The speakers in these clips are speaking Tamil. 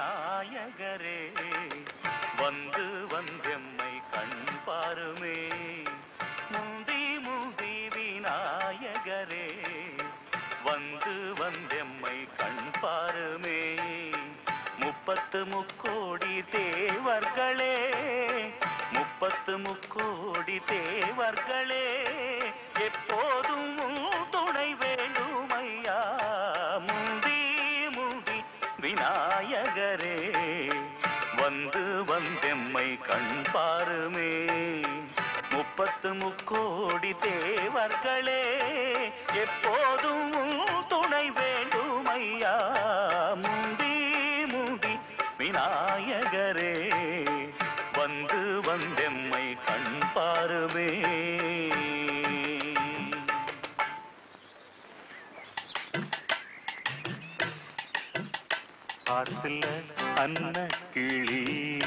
விநாயகரே வந்து வந்தெம்மை கண் பாருமே முந்தி முந்தி விநாயகரே வந்து வந்தெம்மை கண் பாருமே முப்பத்து முக்கோடி தேவர்களே முப்பத்து முக்கோடி தேவர்களே எப்போதும் உன் துணை வேண்டும் ஐயா முந்தி முந்தி விநாயகரே வந்து வந்தெம்மை கண் பாருமே முப்பத்து முக்கோடி தேவர்களே எப்போதும் உன் துணை வேண்டும் ஐயா முந்தி முந்தி விநாயகரே வந்து வந்தெம்மை கண் பாருமே ஆத்துல அன்ன கிளி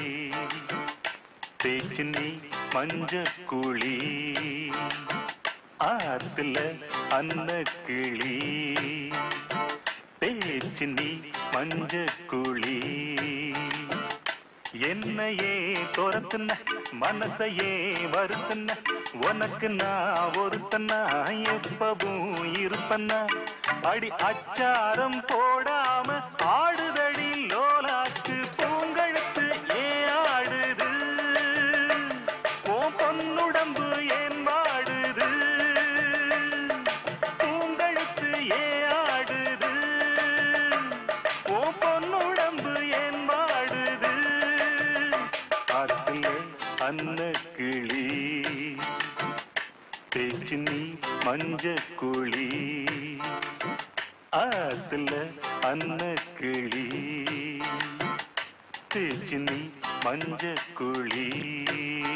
தேச்சு நீ மஞ்ச குழி ஆத்துல அன்ன கிளி தேச்சு நீ மஞ்ச குழி என்னையே துரத்துன மனசையே வருத்தன உனக்கு நான் ஒருத்தனா எப்பவும் இருப்பனா அடி அச்சாரம் போடாம ஆடுதடி லோலாக்கு பூங்கழுத்து ஏன் ஆடுது ஓ பொன்னுடம்பு ஏன் வாடுது பூங்கழுத்து ஏன் ஆடுது ஓ பொன்னுடம்பு ஏன் வாடுது காத்திலே அன்ன கிளி தேச்சு நீ மஞ்ச குழி ஆத்துல அன்ன கிளி தேச்சு நீ மஞ்ச குழி